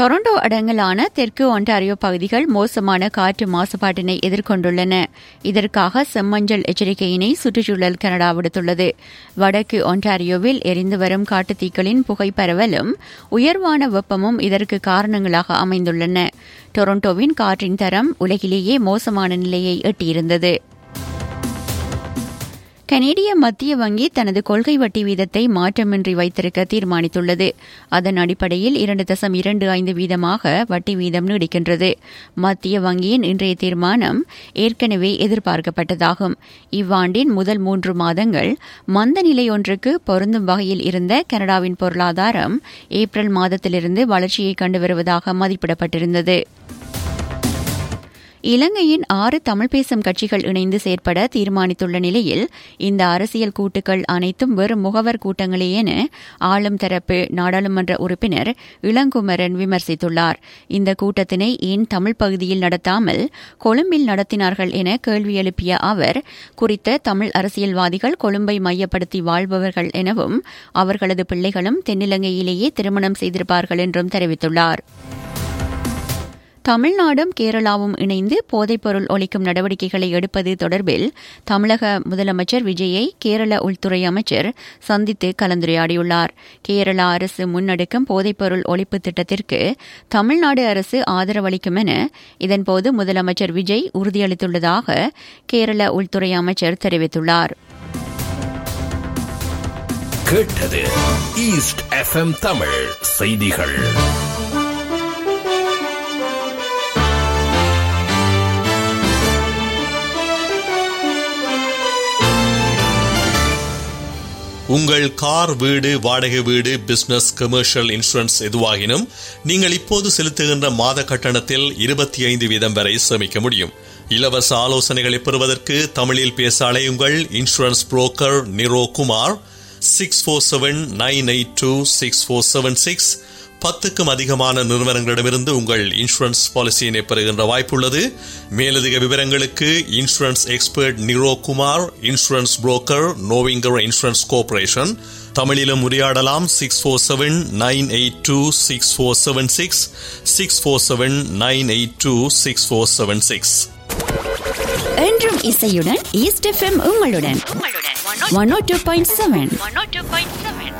Toronto அடங்கலான தெற்கு Ontario பகுதிகள் மோசமான காற்று மாசுபாட்டினை எதிர்கொண்டுள்ளன இதற்காக செம்மஞ்சள் எச்சரிக்கையினை சுற்றுச்சூழல் கனடா விடுத்துள்ளது வடக்கு ஒன்டாரியோவில் எரிந்து வரும் காட்டுத்தீக்களின் புகை பரவலும் உயர்வான வெப்பமும் இதற்கு காரணங்களாக அமைந்துள்ளன டொரண்டோவின் காற்றின் தரம் உலகிலேயே மோசமான நிலையை எட்டியிருந்தது கனேடிய மத்திய வங்கி தனது கொள்கை வட்டி வீதத்தை மாற்றமின்றி வைத்திருக்க தீர்மானித்துள்ளது அதன் அடிப்படையில் இரண்டு தசம் இரண்டு ஐந்து வீதமாக வட்டி வீதம் நீடிக்கின்றது மத்திய வங்கியின் இன்றைய தீர்மானம் ஏற்கனவே எதிர்பார்க்கப்பட்டதாகும் இவ்வாண்டின் முதல் மூன்று மாதங்கள் மந்த நிலை ஒன்றுக்கு பொருந்தும் வகையில் இருந்த கனடாவின் பொருளாதாரம் ஏப்ரல் மாதத்திலிருந்து வளர்ச்சியை கண்டு வருவதாக மதிப்பிடப்பட்டிருந்தது இலங்கையின் ஆறு தமிழ் பேசும் கட்சிகள் இணைந்து செயற்பட தீர்மானித்துள்ள நிலையில் இந்த அரசியல் கூட்டுகள் அனைத்தும் வெறும் முகவர் கூட்டங்களே என ஆளும் தரப்பு நாடாளுமன்ற உறுப்பினர் இளங்குமரன் விமர்சித்துள்ளார் இந்த கூட்டத்தினை ஏன் தமிழ் பகுதியில் நடத்தாமல் கொழும்பில் நடத்தினார்கள் என கேள்வி எழுப்பிய அவர் குறித்த தமிழ் அரசியல்வாதிகள் கொழும்பை மையப்படுத்தி வாழ்பவர்கள் எனவும் அவர்களது பிள்ளைகளும் தென்னிலங்கையிலேயே திருமணம் செய்திருப்பார்கள் என்றும் தெரிவித்துள்ளார் தமிழ்நாடும் கேரளாவும் இணைந்து போதைப்பொருள் ஒழிக்கும் நடவடிக்கைகளை எடுப்பது தொடர்பில் தமிழக முதலமைச்சர் விஜயை கேரள உள்துறை அமைச்சர் சந்தித்து கலந்துரையாடியுள்ளார் கேரள அரசு முன்னெடுக்கும் போதைப்பொருள் ஒழிப்பு திட்டத்திற்கு தமிழ்நாடு அரசு ஆதரவளிக்கும் என இதன்போது முதலமைச்சர் விஜய் உறுதியளித்துள்ளதாக கேரள உள்துறை அமைச்சர் தெரிவித்துள்ளார் கேட்டது ஈஸ்ட் எஃப்எம் தமிழ் செய்திகள் உங்கள் கார் வீடு வாடகை வீடு பிசினஸ் கமர்ஷியல் இன்சூரன்ஸ் எதுவாகினும் நீங்கள் இப்போது செலுத்துகின்ற மாத கட்டணத்தில் இருபத்தி ஐந்து வீதம் வரை சேமிக்க முடியும் இலவச ஆலோசனைகளை பெறுவதற்கு தமிழில் பேச அலையுங்கள் insurance broker Niro Kumar six four seven nine eight two six four seven six பத்துக்கும் அதிகமான நிறுவனங்களிடமிருந்து உங்கள் இன்சூரன்ஸ் பாலிசியினை பெறுகின்ற வாய்ப்புள்ளது மேலதிக விவரங்களுக்கு insurance expert Niro Kumar insurance broker நோவிங்கர் இன்சூரன்ஸ் கோஆபரேஷன் தமிழிலும் உரையாடலாம் six four seven nine eight two six four seven six six four seven nine eight two six four seven six என்றும் இசையுடன் ஈஸ்ட் எஃப்எம் உங்களுடன் one O two point seven